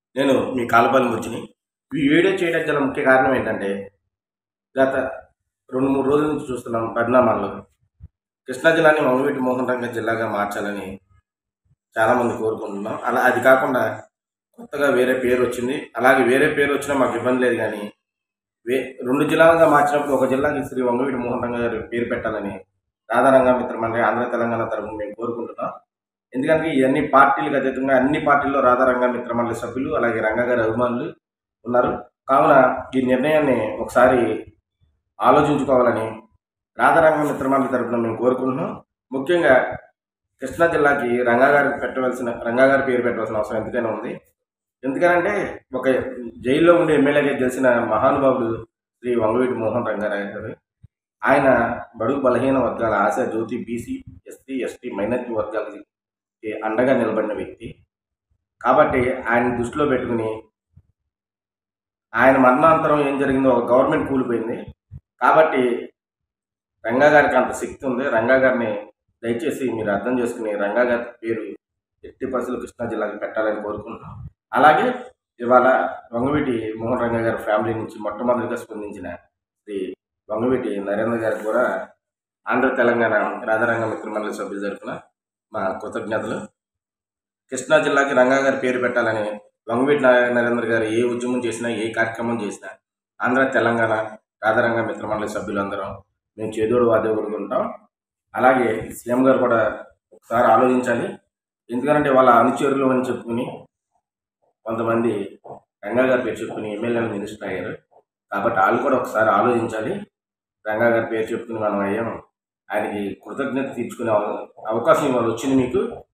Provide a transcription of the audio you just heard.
నేను మీ కాలపల్లి ముచ్చిని ఈ వీడియో చేయడానికి గల ముఖ్య కారణం ఏంటంటే గత రెండు మూడు రోజుల నుంచి చూస్తున్నాం పరిణామాల్లో కృష్ణా జిల్లాని మంగవీటి మోహన్ రంగ జిల్లాగా మార్చాలని చాలామంది కోరుకుంటున్నాం అలా అది కాకుండా కొత్తగా వేరే పేరు వచ్చింది అలాగే వేరే పేరు వచ్చినా మాకు ఇబ్బంది లేదు కానీ వే రెండు జిల్లాలుగా మార్చినప్పుడు ఒక జిల్లాకి శ్రీ వంగవీటి మోహన్ రంగ గారి పేరు పెట్టాలని రాధారంగ మిత్రమండలి ఆంధ్ర తెలంగాణ తరఫున మేము కోరుకుంటున్నాం ఎందుకంటే ఇవన్నీ పార్టీలకు అతీతంగా అన్ని పార్టీల్లో రాధారంగ మిత్రమండలి సభ్యులు అలాగే రంగ గారి అభిమానులు ఉన్నారు కావున ఈ నిర్ణయాన్ని ఒకసారి ఆలోచించుకోవాలని రాధారంగ మిత్రమండలి తరఫున మేము కోరుకుంటున్నాం ముఖ్యంగా కృష్ణా జిల్లాకి రంగా గారికి పెట్టవలసిన రంగా గారి పేరు పెట్టవలసిన అవసరం ఎందుకైనా ఉంది ఎందుకనంటే ఒక జైల్లో ఉండే ఎమ్మెల్యేగా గెలిచిన మహానుభావుడు శ్రీ వంగవీటి మోహన్ రంగారావు గారు ఆయన బడుగు బలహీన వర్గాల ఆశ జ్యోతి బీసీ ఎస్సీ ఎస్టీ మైనారిటీ వర్గాలకి అండగా నిలబడిన వ్యక్తి కాబట్టి ఆయన దృష్టిలో పెట్టుకుని ఆయన మరణాంతరం ఏం జరిగిందో ఒక గవర్నమెంట్ కూలిపోయింది కాబట్టి రంగా గారికి అంత శక్తి ఉంది రంగా గారిని దయచేసి మీరు అర్థం చేసుకుని రంగా గారి పేరు ఎట్టి పరిస్థితులు కృష్ణా జిల్లాకి పెట్టాలని కోరుకుంటున్నాం అలాగే ఇవాళ వంగవీటి మోహన్ రంగ గారి ఫ్యామిలీ నుంచి మొట్టమొదటిగా స్పందించిన శ్రీ వంగవీటి నరేంద్ర గారికి కూడా ఆంధ్ర తెలంగాణ రాధారంగ మిత్రమండలి సభ్యుల తరఫున మా కృతజ్ఞతలు కృష్ణా జిల్లాకి రంగా గారి పేరు పెట్టాలని వంగవీటి నారాయణ నరేంద్ర గారు ఏ ఉద్యమం చేసినా ఏ కార్యక్రమం చేసినా ఆంధ్ర తెలంగాణ రాధారంగ మిత్రమండలి సభ్యులందరం మేము చేదోడు వాదే ఉంటాం అలాగే సీఎం గారు కూడా ఒకసారి ఆలోచించాలి ఎందుకంటే వాళ్ళ అనుచరులు అని చెప్పుకుని కొంతమంది రంగా గారి పేరు చెప్పుకుని ఎమ్మెల్యేలు మినిస్టర్ అయ్యారు కాబట్టి వాళ్ళు కూడా ఒకసారి ఆలోచించాలి రంగా గారి పేరు చెప్పుకుని మనం అయ్యాం ఆయనకి కృతజ్ఞత తీర్చుకునే అవ- అవకాశం ఇవాళ వచ్చింది మీకు